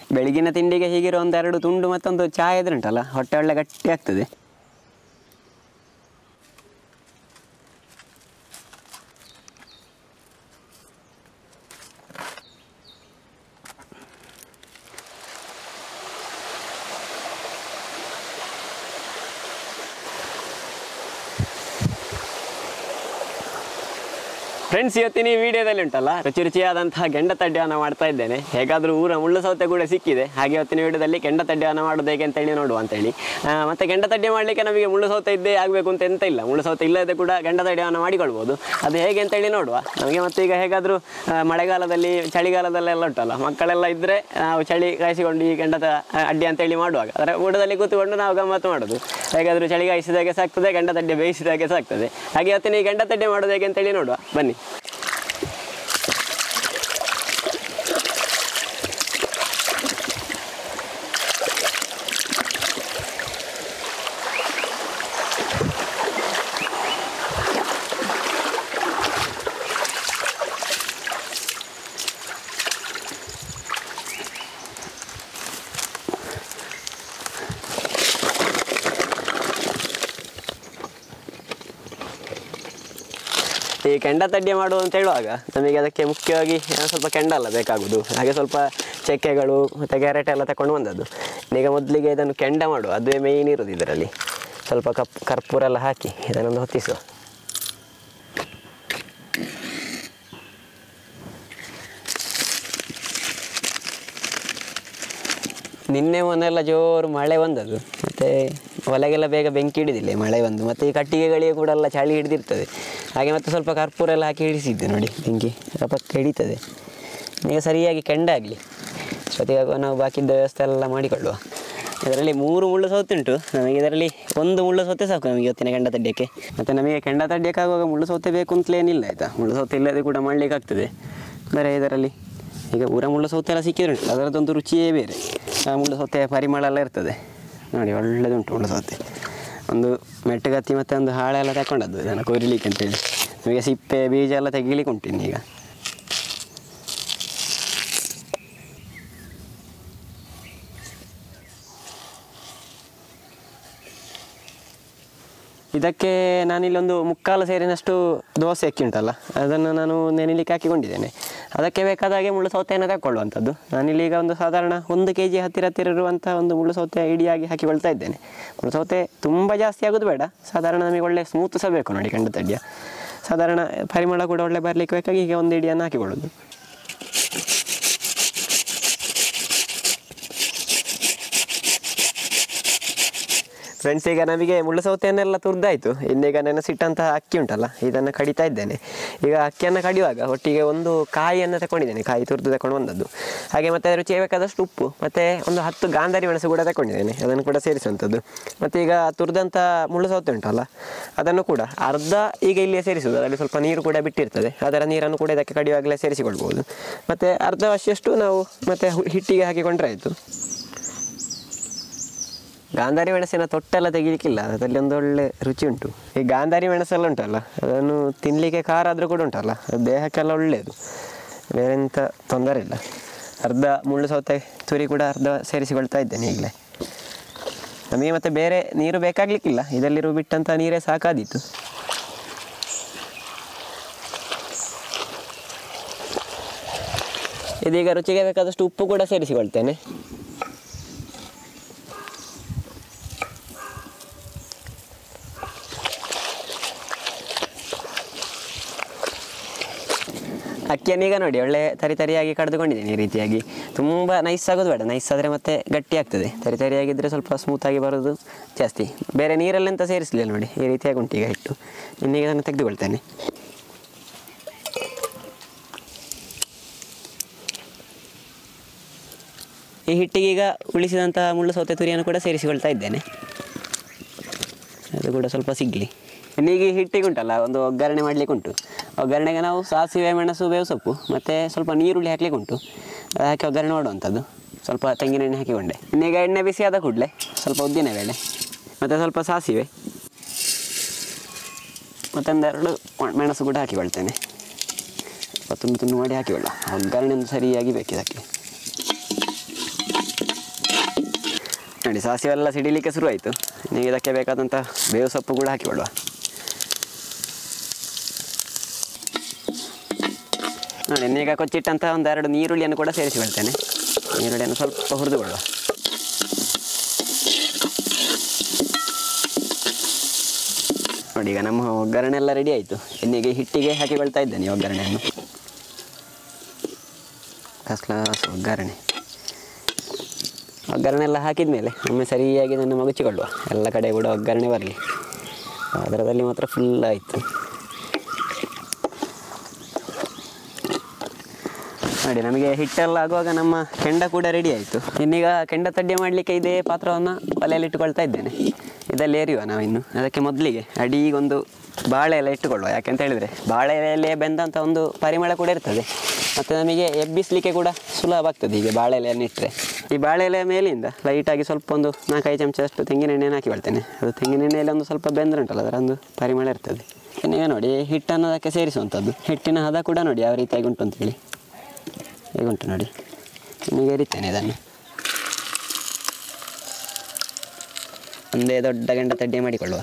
ಬೆಳಗಿನ ತಿಂಡಿಗೆ ಹೀಗಿರೋ ಒಂದೆರಡು ತುಂಡು ಮತ್ತೊಂದು ಚಹಾ ಇದ್ರೆ ಉಂಟಲ್ಲ ಹೊಟ್ಟೆ ಒಳ್ಳೆ ಗಟ್ಟಿ ಆಗ್ತದೆ ಫ್ರೆಂಡ್ಸ್ ಇವತ್ತಿನ ಈ ವಿಡಿಯೋದಲ್ಲಿ ಉಂಟಲ್ಲ ರುಚಿ ರುಚಿಯಾದಂತಹ ಕೆಂಡ ತಡ್ಡಿಯನ್ನು ಮಾಡ್ತಾ ಇದ್ದೇನೆ ಹೇಗಾದರೂ ಊರ ಮುಳ್ಳು ಸೌತೆ ಕೂಡ ಸಿಕ್ಕಿದೆ ಹಾಗೆ ಇವತ್ತಿನ ವಿಡಿಯೋದಲ್ಲಿ ಕೆಂಡ ತಡ್ಡಿಯನ್ನು ಮಾಡೋದು ಹೇಗೆ ಅಂತೇಳಿ ನೋಡುವ ಅಂತೇಳಿ ಆ, ಮತ್ತೆ ಕೆಂಡ ತಡ್ಡಿ ಮಾಡಲಿಕ್ಕೆ ನಮಗೆ ಮುಳ್ಳು ಸೌತೆ ಇದ್ದೇ ಆಗಬೇಕು ಅಂತ ಎಂತ ಇಲ್ಲ ಮುಳ್ಳು ಸೌತೆ ಇಲ್ಲದೆ ಕೂಡ ಕೆಂಡ ತಡ್ಡಿಯನ್ನು ಮಾಡಿಕೊಳ್ಬೋದು ಅದು ಹೇಗೆ ಅಂತೇಳಿ ನೋಡುವ ನಮಗೆ ಮತ್ತೆ ಈಗ ಹೇಗಾದರೂ ಆ, ಮಳೆಗಾಲದಲ್ಲಿ ಚಳಿಗಾಲದಲ್ಲೆಲ್ಲ ಉಂಟಲ್ಲ ಮಕ್ಕಳೆಲ್ಲ ಇದ್ದರೆ ನಾವು ಚಳಿ ಕಾಯಿಸಿಕೊಂಡು ಈ ಕೆಂಡದ ಆ, ಅಡ್ಡಿ ಅಂತೇಳಿ ಮಾಡುವಾಗ ಅದರ ಊಟದಲ್ಲಿ ಕೂತ್ಕೊಂಡು ನಾವು ಗಮ್ಮತ್ತು ಮಾಡೋದು ಹೇಗಾದರೂ ಚಳಿ ಕಾಯಿಸಿದಾಗೆ ಸಾಕ್ತದೆ ಕೆಂಡ ತಡ್ಡೆ ಬೇಯಿಸಿದಾಗೆ ಸಾಕ್ತದೆ ಹಾಗೆ ಇವತ್ತಿನ ಈ ಕೆಂಡ ತಡ್ಡೆ ಮಾಡೋದು ಹೇಗೆ ಅಂತೇಳಿ ನೋಡುವ ಬನ್ನಿ ಈ ಕೆಂಡ ತಡ್ಡಿ ಮಾಡುವುದು ಅಂತ ಹೇಳುವಾಗ ನಮಗೆ ಅದಕ್ಕೆ ಮುಖ್ಯವಾಗಿ ಆ, ಸ್ವಲ್ಪ ಕೆಂಡ ಅಲ್ಲ ಬೇಕಾಗುದು ಹಾಗೆ ಸ್ವಲ್ಪ ಚಕ್ಕೆಗಳು ಮತ್ತು ಕ್ಯಾರೆಟ್ ಎಲ್ಲ ತಗೊಂಡು ಬಂದದ್ದು ಈಗ ಮೊದಲಿಗೆ ಇದನ್ನು ಕೆಂಡ ಮಾಡುವ ಅದುವೇ ಮೇಯ್ನ್ ಇರೋದು ಇದರಲ್ಲಿ ಸ್ವಲ್ಪ ಕಪ್ ಕರ್ಪೂರ ಎಲ್ಲ ಹಾಕಿ ಇದನ್ನೊಂದು ಹೊತ್ತಿಸುವ ನಿನ್ನೆ ಮೊನ್ನೆಲ್ಲ ಜೋರು ಮಳೆ ಬಂದದ್ದು ಮತ್ತು ಒಲೆಗೆಲ್ಲ ಬೇಗ ಬೆಂಕಿ ಹಿಡಿದಿಲ್ಲ ಈ ಮಳೆ ಬಂದು ಮತ್ತು ಈ ಕಟ್ಟಿಗೆಗಳಿಗೆ ಕೂಡ ಎಲ್ಲ ಚಳಿ ಹಿಡಿದಿರ್ತದೆ ಹಾಗೆ ಮತ್ತೆ ಸ್ವಲ್ಪ ಕರ್ಪೂರ ಎಲ್ಲ ಹಾಕಿ ಹಿಡಿಸಿದ್ದೆ ನೋಡಿ ಬೆಂಕಿ ಪಕ್ಕ ಹಿಡಿತದೆ ಈಗ ಸರಿಯಾಗಿ ಕೆಂಡ ಆಗಲಿ ಜೊತೆಗೆ ನಾವು ಬಾಕಿದ್ದ ವ್ಯವಸ್ಥೆ ಎಲ್ಲ ಮಾಡಿಕೊಳ್ಳುವ ಇದರಲ್ಲಿ ಮೂರು ಮುಳ್ಳು ಸೌತೆ ಉಂಟು ನಮಗೆ ಇದರಲ್ಲಿ ಒಂದು ಮುಳ್ಳು ಸೌತೆ ಸಾಕು ನಮಗೆ ಇವತ್ತಿನ ಕೆಂಡ ತಡ್ಯಕ್ಕೆ ಮತ್ತು ನಮಗೆ ಕೆಂಡ ತಡ್ಯಕ್ಕೆ ಆಗುವಾಗ ಮುಳ್ಳು ಸೌತೆ ಬೇಕು ಅಂತಲೇನಿಲ್ಲ ಆಯಿತಾ ಮುಳ್ಳು ಸೌತೆ ಇಲ್ಲದೆ ಕೂಡ ಮಾಡಲಿಕ್ಕೆ ಆಗ್ತದೆ ಬರೀ ಇದರಲ್ಲಿ ಈಗ ಊರ ಮುಳ್ಳು ಸೌತೆ ಎಲ್ಲ ಸಿಕ್ಕಿದ್ರೆ ಉಂಟು ಅದರದ್ದೊಂದು ರುಚಿಯೇ ಬೇರೆ ಆ ಮುಳ್ಳು ಸೌತೆ ಪರಿಮಳ ಎಲ್ಲ ಇರ್ತದೆ ನೋಡಿ ಒಳ್ಳೆದುಂಟು ಮುಳ್ಳು ಸೌತೆ ಒಂದು ಮೆಟ್ಟಗತ್ತಿ ಮತ್ತು ಒಂದು ಹಾಳೆ ಎಲ್ಲ ತಗೊಂಡದ್ದು ಇದನ್ನು ಕೊರಿಲಿಕ್ಕೆ ಅಂತೇಳಿ ನಮಗೆ ಸಿಪ್ಪೆ ಬೀಜ ಎಲ್ಲ ತೆಗಿಲಿಕ್ಕೆ ಉಂಟು ಇನ್ನೀಗ ಇದಕ್ಕೆ ನಾನಿಲ್ಲೊಂದು ಮುಕ್ಕಾಲು ಸೇರಿನಷ್ಟು ದೋಸೆ ಅಕ್ಕಿ ಉಂಟಲ್ಲ ಅದನ್ನು ನಾನು ನೆನೆಲಿಕ್ಕೆ ಹಾಕಿಕೊಂಡಿದ್ದೇನೆ ಅದಕ್ಕೆ ಬೇಕಾದ ಹಾಗೆ ಮುಳ್ಳು ಸೌತೆಯನ್ನು ತಗೊಳ್ಳುವಂಥದ್ದು ನಾನಿಲ್ಲಿ ಈಗ ಒಂದು ಸಾಧಾರಣ ಒಂದು ಕೆ ಜಿ ಹತ್ತಿರ ಹತ್ತಿರ ಇರುವಂಥ ಒಂದು ಮುಳ್ಳು ಸೌತೆ ಇಡಿಯಾಗಿ ಹಾಕಿಕೊಳ್ತಾ ಇದ್ದೇನೆ ಮುಳ್ಳು ಸೌತೆ ತುಂಬ ಜಾಸ್ತಿ ಆಗೋದು ಬೇಡ ಸಾಧಾರಣ ನಮಗೆ ಒಳ್ಳೆ ಸ್ಮೂತ್ ಸಹ ಬೇಕು ನೋಡಿ ಕಂಡು ತಡ್ಯ ಸಾಧಾರಣ ಪರಿಮಳ ಕೂಡ ಒಳ್ಳೆ ಬರಲಿಕ್ಕೆ ಬೇಕಾಗಿ ಈಗ ಒಂದು ಇಡಿಯನ್ನು ಹಾಕಿಕೊಳ್ಳೋದು ಫ್ರೆಂಡ್ಸ್ ಈಗ ನಮಗೆ ಮುಳ್ಳು ಸೌತೆಯನ್ನೆಲ್ಲ ತುರ್ದಾಯಿತು ಇನ್ನೀಗ ನೆನೆಸಿಟ್ಟಂತಹ ಅಕ್ಕಿ ಉಂಟಲ್ಲ ಇದನ್ನು ಕಡಿತಾ ಇದ್ದೇನೆ ಈಗ ಅಕ್ಕಿಯನ್ನು ಕಡಿಯುವಾಗ ಒಟ್ಟಿಗೆ ಒಂದು ಕಾಯಿಯನ್ನು ತಗೊಂಡಿದ್ದೇನೆ ಕಾಯಿ ತುರಿದು ತಗೊಂಡು ಬಂದದ್ದು ಹಾಗೆ ಮತ್ತೆ ರುಚಿಗೆ ಬೇಕಾದಷ್ಟು ಉಪ್ಪು ಮತ್ತು ಒಂದು ಹತ್ತು ಗಾಂಧಾರಿ ಮೆಣಸು ಕೂಡ ತಗೊಂಡಿದ್ದೇನೆ ಅದನ್ನು ಕೂಡ ಸೇರಿಸುವಂಥದ್ದು ಮತ್ತು ಈಗ ತುರಿದಂಥ ಮುಳ್ಳು ಸೌತೆ ಉಂಟಲ್ಲ ಅದನ್ನು ಕೂಡ ಅರ್ಧ ಈಗ ಇಲ್ಲಿಯೇ ಸೇರಿಸುವುದು ಅದರಲ್ಲಿ ಸ್ವಲ್ಪ ನೀರು ಕೂಡ ಬಿಟ್ಟಿರ್ತದೆ ಅದರ ನೀರನ್ನು ಕೂಡ ಇದಕ್ಕೆ ಕಡಿಯುವಾಗಲೇ ಸೇರಿಸಿಕೊಳ್ಬೋದು ಮತ್ತು ಅರ್ಧ ವರ್ಷಷ್ಟು ನಾವು ಮತ್ತೆ ಹು- ಹಿಟ್ಟಿಗೆ ಹಾಕಿಕೊಂಡ್ರೆ ಆಯಿತು ಗಾಂಧಾರಿ ಮೆಣಸಿನ ತೊಟ್ಟೆಲ್ಲ ತೆಗಿಲಿಕ್ಕಿಲ್ಲ ಅದರಲ್ಲಿ ಒಂದು ಒಳ್ಳೆ ರುಚಿ ಉಂಟು ಈ ಗಾಂಧಾರಿ ಮೆಣಸೆಲ್ಲ ಉಂಟಲ್ಲ ಅದನ್ನು ತಿನ್ನಲಿಕ್ಕೆ ಖಾರ ಆದರೂ ಕೂಡ ಉಂಟಲ್ಲ ಅದು ದೇಹಕ್ಕೆಲ್ಲ ಒಳ್ಳೆಯದು ಬೇರೆ ಎಂಥ ತೊಂದರೆ ಇಲ್ಲ ಅರ್ಧ ಮುಳ್ಳು ಸೌತೆ ತುರಿ ಕೂಡ ಅರ್ಧ ಸೇರಿಸಿಕೊಳ್ತಾ ಇದ್ದೇನೆ ಈಗಲೇ ನಮಗೆ ಮತ್ತೆ ಬೇರೆ ನೀರು ಬೇಕಾಗಲಿಕ್ಕಿಲ್ಲ ಇದರಲ್ಲಿರುವ ಬಿಟ್ಟಂಥ ನೀರೇ ಸಾಕಾದೀತು ಇದೀಗ ರುಚಿಗೆ ಬೇಕಾದಷ್ಟು ಉಪ್ಪು ಕೂಡ ಸೇರಿಸಿಕೊಳ್ತೇನೆ ಅಕ್ಕಿಯನ್ನು ಈಗ ನೋಡಿ ಒಳ್ಳೆ ತರಿ ತರಿಯಾಗಿ ಕಡ್ದುಕೊಂಡಿದ್ದೀನಿ ಈ ರೀತಿಯಾಗಿ ತುಂಬ ನೈಸ್ ಆಗೋದು ಬೇಡ ನೈಸ್ ಆದರೆ ಮತ್ತೆ ಗಟ್ಟಿ ಆಗ್ತದೆ ತರಿ ತರಿಯಾಗಿದ್ದರೆ ಸ್ವಲ್ಪ ಸ್ಮೂತಾಗಿ ಬರೋದು ಜಾಸ್ತಿ ಬೇರೆ ನೀರಲ್ಲೆಂತ ಸೇರಿಸಲಿಲ್ಲ ನೋಡಿ ಈ ರೀತಿಯಾಗಿ ಉಂಟು ಈಗ ಹಿಟ್ಟು ಇನ್ನೀಗ ಅದನ್ನು ತೆಗೆದುಕೊಳ್ತೇನೆ ಈ ಹಿಟ್ಟಿಗೆ ಈಗ ಉಳಿಸಿದಂತಹ ಮುಳ್ಳು ಸೌತೆ ತುರಿಯನ್ನು ಕೂಡ ಸೇರಿಸಿಕೊಳ್ತಾ ಇದ್ದೇನೆ ಅದು ಕೂಡ ಸ್ವಲ್ಪ ಸಿಗಲಿ ಇನ್ನೀಗ ಈ ಹಿಟ್ಟಿಗೆ ಉಂಟಲ್ಲ ಒಂದು ಒಗ್ಗರಣೆ ಮಾಡಲಿಕ್ಕೆ ಉಂಟು ಒಗ್ಗರಣೆಗೆ ನಾವು ಸಾಸಿವೆ ಮೆಣಸು ಬೇವು ಸೊಪ್ಪು ಮತ್ತು ಸ್ವಲ್ಪ ನೀರುಳ್ಳಿ ಹಾಕ್ಲಿಕ್ಕೆ ಉಂಟು ಅದು ಹಾಕಿ ಒಗ್ಗರಣೆ ಮಾಡುವಂಥದ್ದು ಸ್ವಲ್ಪ ತೆಂಗಿನ ಎಣ್ಣೆ ಹಾಕಿಕೊಂಡೆ ಇನ್ನೀಗ ಎಣ್ಣೆ ಬಿಸಿ ಆದ ಕೂಡಲೇ ಸ್ವಲ್ಪ ಉದ್ದಿನ ಬೇಳೆ ಮತ್ತು ಸ್ವಲ್ಪ ಸಾಸಿವೆ ಮತ್ತೊಂದೆರಡು ಮ- ಮೆಣಸು ಕೂಡ ಹಾಕಿಕೊಳ್ತೇನೆ ಸ್ವಲ್ಪ ತುಂಡು ತುಂಡು ಮಾಡಿ ಹಾಕಿಕೊಳ್ಳ ಒಗ್ಗರಣೆ ಒಂದು ಸರಿಯಾಗಿ ಬೇಕು ಇದಕ್ಕೆ ನೋಡಿ ಸಾಸಿವೆ ಎಲ್ಲ ಸಿಡಿಲಿಕ್ಕೆ ಶುರು ಆಯಿತು ನೀವು ಇದಕ್ಕೆ ಬೇಕಾದಂಥ ಬೇವು ಸೊಪ್ಪು ಕೂಡ ಹಾಕಿಕೊಳ್ಳುವ ನೋಡಿ ಇನ್ನೀಗ ಕೊಚ್ಚಿಟ್ಟಂಥ ಒಂದೆರಡು ನೀರುಳ್ಳಿಯನ್ನು ಕೂಡ ಸೇರಿಸಿಕೊಳ್ತೇನೆ ನೀರುಳ್ಳಿಯನ್ನು ಸ್ವಲ್ಪ ಹುರಿದುಕೊಳ್ಳುವ ನೋಡಿ ಈಗ ನಮ್ಮ ಒಗ್ಗರಣೆ ಎಲ್ಲ ರೆಡಿ ಆಯಿತು ಇನ್ನೀಗ ಹಿಟ್ಟಿಗೆ ಹಾಕಿಕೊಳ್ತಾ ಇದ್ದೇನೆ ಈ ಒಗ್ಗರಣೆಯನ್ನು ಫಸ್ಟ್ ಕ್ಲಾಸ್ ಒಗ್ಗರಣೆ ಒಗ್ಗರಣೆ ಎಲ್ಲ ಹಾಕಿದ ಮೇಲೆ ಒಮ್ಮೆ ಸರಿಯಾಗಿ ಇದನ್ನು ಮಗುಚಿಕೊಳ್ಳುವ ಎಲ್ಲ ಕಡೆ ಕೂಡ ಒಗ್ಗರಣೆ ಬರಲಿ ಅದರದಲ್ಲಿ ಮಾತ್ರ ಫುಲ್ ಆಯಿತು ನೋಡಿ ನಮಗೆ ಹಿಟ್ಟೆಲ್ಲ ಆಗುವಾಗ ನಮ್ಮ ಕೆಂಡ ಕೂಡ ರೆಡಿ ಆಯಿತು ಇನ್ನೀಗ ಕೆಂಡ ತಡ್ಡೆ ಮಾಡಲಿಕ್ಕೆ ಇದೇ ಪಾತ್ರವನ್ನು ಒಲೆಯಲ್ಲಿ ಇಟ್ಟುಕೊಳ್ತಾ ಇದ್ದೇನೆ ಇದರಲ್ಲಿ ಏರಿಯುವ ನಾವಿನ್ನು ಅದಕ್ಕೆ ಮೊದಲಿಗೆ ಅಡಿಗೊಂದು ಬಾಳೆ ಎಲೆ ಇಟ್ಟುಕೊಳ್ಳುವ ಯಾಕೆಂತ ಹೇಳಿದರೆ ಬಾಳೆ ಎಲೆ ಬೆಂದಂಥ ಒಂದು ಪರಿಮಳ ಕೂಡ ಇರ್ತದೆ ಮತ್ತು ನಮಗೆ ಎಬ್ಬಿಸಲಿಕ್ಕೆ ಕೂಡ ಸುಲಭ ಆಗ್ತದೆ ಹೀಗೆ ಬಾಳೆ ಎಲೆಯನ್ನು ಇಟ್ಟರೆ ಈ ಬಾಳೆ ಎಲೆಯ ಮೇಲಿಂದ ಲೈಟಾಗಿ ಸ್ವಲ್ಪ ಒಂದು ನಾಲ್ಕೈದು ಚಮಚದಷ್ಟು ತೆಂಗಿನ ಎಣ್ಣೆಯನ್ನು ಹಾಕಿಕೊಳ್ತೇನೆ ಅದು ತೆಂಗಿನ ಎಣ್ಣೆಯಲ್ಲಿ ಒಂದು ಸ್ವಲ್ಪ ಬೆಂದ್ರುಂಟಲ್ಲ ಅದರ ಒಂದು ಪರಿಮಳ ಇರ್ತದೆ ನೀವೇ ನೋಡಿ ಹಿಟ್ಟನ್ನು ಅದಕ್ಕೆ ಸೇರಿಸುವಂಥದ್ದು ಹಿಟ್ಟಿನ ಹದ ಕೂಡ ನೋಡಿ ಯಾವ ರೀತಿಯಾಗಿ ಉಂಟು ಅಂತೇಳಿ ಹೇಗುಂಟು ನೋಡಿ ಈಗ ಎರಿತೇನೆ ಇದನ್ನು ಒಂದೇ ದೊಡ್ಡ ಗಂಡ ತಡ್ಡೆ ಮಾಡಿಕೊಳ್ಳುವ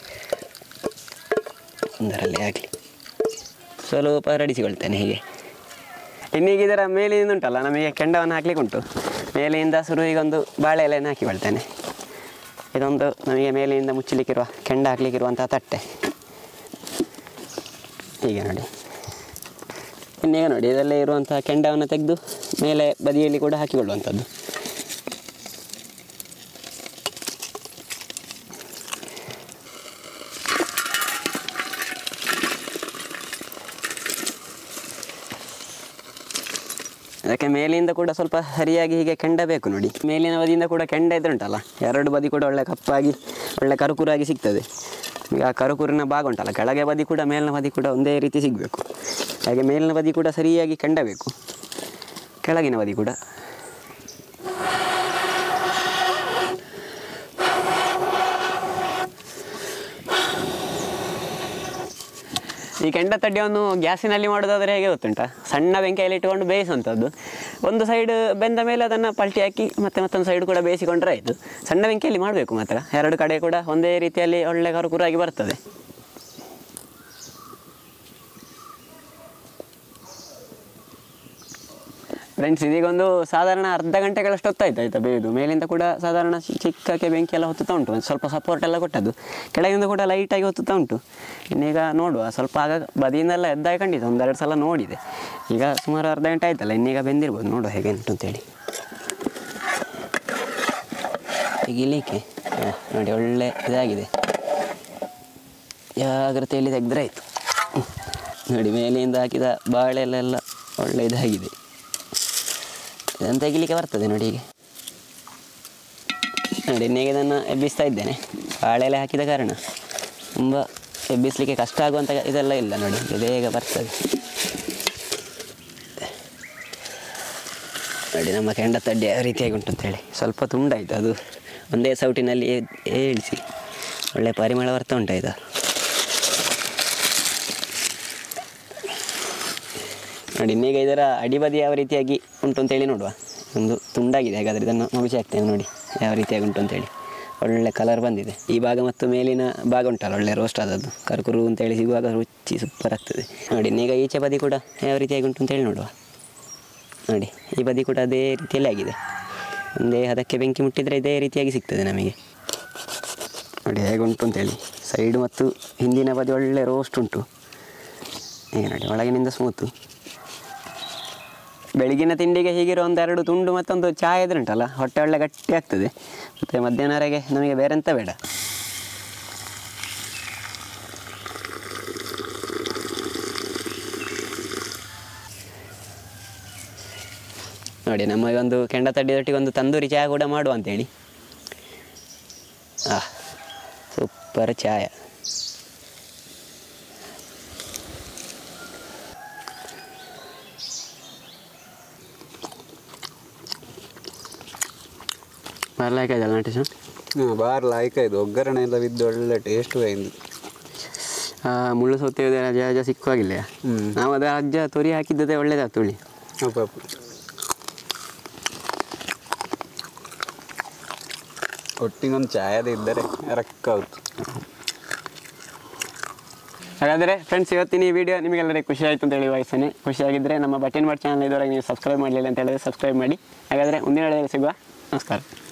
ಒಂದರಲ್ಲಿ ಆಗಲಿ ಸ್ವಲ್ಪ ಹರಡಿಸಿಕೊಳ್ತೇನೆ ಹೀಗೆ ಇನ್ನೀಗ ಇದರ ಮೇಲಿಂದ ಉಂಟಲ್ಲ ನಮಗೆ ಕೆಂಡವನ್ನು ಹಾಕ್ಲಿಕ್ಕೆ ಉಂಟು ಮೇಲೆಯಿಂದ ಶುರು ಈಗ ಒಂದು ಬಾಳೆ ಎಲೆಯನ್ನು ಹಾಕಿಕೊಳ್ತೇನೆ ಇದೊಂದು ನಮಗೆ ಮೇಲೆಯಿಂದ ಮುಚ್ಚಲಿಕ್ಕಿರುವ ಕೆಂಡ ಹಾಕ್ಲಿಕ್ಕಿರುವಂಥ ತಟ್ಟೆ ಹೀಗೆ ನೋಡಿ ಇನ್ನೀಗ ನೋಡಿ ಇದರಲ್ಲೇ ಇರುವಂತಹ ಕೆಂಡವನ್ನು ತೆಗೆದು ಮೇಲೆ ಬದಿಯಲ್ಲಿ ಕೂಡ ಹಾಕಿಕೊಳ್ಳುವಂಥದ್ದು ಅದಕ್ಕೆ ಮೇಲಿಂದ ಕೂಡ ಸ್ವಲ್ಪ ಸರಿಯಾಗಿ ಹೀಗೆ ಕೆಂಡ ಬೇಕು ನೋಡಿ ಮೇಲಿನ ಬದಿಯಿಂದ ಕೂಡ ಕೆಂಡ ಇದ್ರುಂಟಲ್ಲ ಎರಡು ಬದಿ ಕೂಡ ಒಳ್ಳೆ ಕಪ್ಪಾಗಿ ಒಳ್ಳೆ ಕರುಕುರಾಗಿ ಸಿಗ್ತದೆ ಈಗ ಆ ಕರುಕುರಿನ ಭಾಗ ಉಂಟಲ್ಲ ಕೆಳಗೆ ಬದಿ ಕೂಡ ಮೇಲಿನ ಬದಿ ಕೂಡ ಒಂದೇ ರೀತಿ ಸಿಗಬೇಕು ಹಾಗೆ ಮೇಲಿನ ಬದಿ ಕೂಡ ಸರಿಯಾಗಿ ಕೆಂಡ ಬೇಕು ಕೆಳಗಿನ ಬದಿ ಕೂಡ ಈ ಕೆಂಡ ತಡ್ಡಿಯನ್ನು ಗ್ಯಾಸಿನಲ್ಲಿ ಮಾಡೋದಾದರೆ ಹೇಗೆ ಗೊತ್ತುಂಟಾ ಸಣ್ಣ ಬೆಂಕಿಯಲ್ಲಿ ಇಟ್ಟುಕೊಂಡು ಬೇಯಿಸುವಂಥದ್ದು ಒಂದು ಸೈಡ್ ಬೆಂದ ಮೇಲೆ ಅದನ್ನು ಪಲ್ಟಿ ಹಾಕಿ ಮತ್ತೆ ಮತ್ತೊಂದು ಸೈಡ್ ಕೂಡ ಬೇಯಿಸಿಕೊಂಡ್ರೆ ಆಯಿತು ಸಣ್ಣ ಬೆಂಕಿಯಲ್ಲಿ ಮಾಡಬೇಕು ಮಾತ್ರ ಎರಡು ಕಡೆ ಕೂಡ ಒಂದೇ ರೀತಿಯಲ್ಲಿ ಒಳ್ಳೆ ಕರುಕುರಾಗಿ ಬರ್ತದೆ ಫ್ರೆಂಡ್ಸ್ ಇದೀಗೊಂದು ಸಾಧಾರಣ ಅರ್ಧ ಗಂಟೆಗಳಷ್ಟು ಹೊತ್ತಾಯ್ತು ಆಯ್ತಾ ಬೇಯುದು ಮೇಲಿಂದ ಕೂಡ ಸಾಧಾರಣ ಚಿ- ಚಿಕ್ಕಕ್ಕೆ ಬೆಂಕಿ ಎಲ್ಲ ಹೊತ್ತುತ್ತಾ ಉಂಟು ಒಂದು ಸ್ವಲ್ಪ ಸಪೋರ್ಟ್ ಎಲ್ಲ ಕೊಟ್ಟದ್ದು ಕೆಳಗಿಂದ ಕೂಡ ಲೈಟಾಗಿ ಹೊತ್ತುತ್ತಾ ಉಂಟು ಇನ್ನೀಗ ನೋಡುವ ಸ್ವಲ್ಪ ಆಗ ಬದಿಯಿಂದೆಲ್ಲ ಎದ್ದಾಗಿ ಖಂಡಿತ ಒಂದೆರಡು ಸಲ ನೋಡಿದೆ ಈಗ ಸುಮಾರು ಅರ್ಧ ಗಂಟೆ ಆಯ್ತಲ್ಲ ಇನ್ನೀಗ ಬೆಂದಿರ್ಬೋದು ನೋಡುವ ಹೇಗೆ ಉಂಟು ಅಂತೇಳಿ ತೆಗಿಲಿಕ್ಕೆ ಹ, ನೋಡಿ ಒಳ್ಳೆ ಇದಾಗಿದೆ ಜಾಗ್ರತೆಯಲ್ಲಿ ತೆಗೆದ್ರೆ ಆಯಿತು ನೋಡಿ ಮೇಲೆಯಿಂದ ಹಾಕಿದ ಬಾಳೆಲೆಲ್ಲ ಒಳ್ಳೆ ಇದಾಗಿದೆ ಇದನ್ನು ತೆಗಿಲಿಕ್ಕೆ ಬರ್ತದೆ ನೋಡಿ ಹೀಗೆ ನೋಡಿ ಇನ್ನೀಗ ಇದನ್ನು ಎಬ್ಬಿಸ್ತಾ ಇದ್ದೇನೆ ಬಾಳೆಲೆ ಹಾಕಿದ ಕಾರಣ ತುಂಬ ಎಬ್ಬಿಸಲಿಕ್ಕೆ ಕಷ್ಟ ಆಗುವಂಥ ಇದೆಲ್ಲ ಇಲ್ಲ ನೋಡಿ ಇದು ಬೇಗ ಬರ್ತದೆ ನೋಡಿ ನಮ್ಮ ಕೆಂಡ ತಡ್ಡಿ ಯಾವ ರೀತಿಯಾಗಿ ಉಂಟು ಅಂತೇಳಿ ಸ್ವಲ್ಪ ತುಂಡಾಯಿತು ಅದು ಒಂದೇ ಸೌಟಿನಲ್ಲಿ ಏ- ಏಳಿಸಿ ಒಳ್ಳೆ ಪರಿಮಳ ಬರ್ತಾ ಉಂಟಾಯ್ತಾ ನೋಡಿ ಇನ್ನೀಗ ಇದರ ಅಡಿಬದಿ ಯಾವ ರೀತಿಯಾಗಿ ಉಂಟು ಅಂತೇಳಿ ನೋಡುವ ಒಂದು ತುಂಡಾಗಿದೆ ಹಾಗಾದರೆ ಇದನ್ನು ಮುಗಿಸಿ ಹಾಕ್ತೇನೆ ನೋಡಿ ಯಾವ ರೀತಿಯಾಗಿ ಉಂಟು ಅಂತೇಳಿ ಒಳ್ಳೆ ಕಲರ್ ಬಂದಿದೆ ಈ ಭಾಗ ಮತ್ತು ಮೇಲಿನ ಭಾಗ ಉಂಟಲ್ಲ ಒಳ್ಳೆ ರೋಸ್ಟ್ ಆದದ್ದು ಕರ್ಕುರು ಅಂತೇಳಿ ಸಿಗುವಾಗ ರುಚಿ ಸೂಪರ್ ಆಗ್ತದೆ ನೋಡಿ ಇನ್ನೀಗ ಈಚೆ ಬದಿ ಕೂಡ ಯಾವ ರೀತಿಯಾಗಿ ಉಂಟು ಅಂತೇಳಿ ನೋಡುವ ನೋಡಿ ಈ ಬದಿ ಕೂಡ ಅದೇ ರೀತಿಯಲ್ಲಿ ಆಗಿದೆ ಒಂದೇ ಅದಕ್ಕೆ ಬೆಂಕಿ ಮುಟ್ಟಿದರೆ ಇದೇ ರೀತಿಯಾಗಿ ಸಿಗ್ತದೆ ನಮಗೆ ನೋಡಿ ಹೇಗೆ ಉಂಟು ಅಂತೇಳಿ ಸೈಡ್ ಮತ್ತು ಹಿಂದಿನ ಬದಿ ಒಳ್ಳೆ ರೋಸ್ಟ್ ಉಂಟು ಹೀಗೆ ನೋಡಿ ಒಳಗಿನಿಂದ ಸ್ಮೂತು ಬೆಳಗಿನ ತಿಂಡಿಗೆ ಹೀಗಿರೋ ಒಂದೆರಡು ತುಂಡು ಮತ್ತೊಂದು ಚಹಾ ಇದ್ರೆ ಉಂಟಲ್ಲ ಹೊಟ್ಟೆ ಒಳ್ಳೆ ಗಟ್ಟಿ ಆಗ್ತದೆ ಮತ್ತು ಮಧ್ಯಾಹ್ನವರೆಗೆ ನಮಗೆ ಬೇರೆ ಎಂತ ಬೇಡ ನೋಡಿ ನಮ್ಮ ಈ ಒಂದು ಕೆಂಡ ತಡ್ಡಿದೊಟ್ಟಿಗೆ ಒಂದು ತಂದೂರಿ ಚಹಾ ಕೂಡ ಮಾಡುವ ಅಂತೇಳಿ ಆ ಸೂಪರ್ ಚಾಯ ಬರ್ಲಾಕಾಯ್ತಲ್ಲ ನಟೇಶ ಬಾರ್ ಲಾಯ್ಕ ಇದು ಒಗ್ಗರಣೆ ಎಲ್ಲ ಬಿದ್ದು ಒಳ್ಳೆ ಟೇಸ್ಟ್ ಅయింది ಮುಳ್ಳು ಸೌತೆ ಅಜ್ಜ ಅಜ್ಜ ಸಿಕ್ಕುವಾಗಿಲ್ಲ ಹ್ಮ್. ನಾವು ಅದ ಅಜ್ಜ ತೊರಿ ಹಾಕಿದ್ದದೆ ಒಳ್ಳೇದಾಗ್ತು ಉಳಿ ಅಪ್ಪ ಒಟ್ಟಿಗೊಂದು ಚಾಯದ ಇದ್ದರೆ ರಕ್ಕ ಆಯ್ತು ಹಾಗಾದರೆ ಫ್ರೆಂಡ್ಸ್ ಇವತ್ತಿನ ಈ ವಿಡಿಯೋ ನಿಮಗೆಲ್ಲರಿಗೆ ಖುಷಿ ಆಯಿತು ಅಂತ ಹೇಳಿ ವಯಸ್ಸನ್ನೇ ಖುಷಿಯಾಗಿದ್ದರೆ ನಮ್ಮ ಬಟನ್ ಮಾಡ್ ಚಾನಲ್ ಇದುವರೆಗೆ ನೀವು ಸಬ್ಸ್ಕ್ರೈಬ್ ಮಾಡಲಿಲ್ಲ ಅಂತ ಹೇಳಿದ್ರೆ ಸಬ್ಸ್ಕ್ರೈಬ್ ಮಾಡಿ ಹಾಗಾದರೆ ಮುಂದಿನ ವಿಡಿಯೋದಲ್ಲಿ ಸಿಗುವ ನಮಸ್ಕಾರ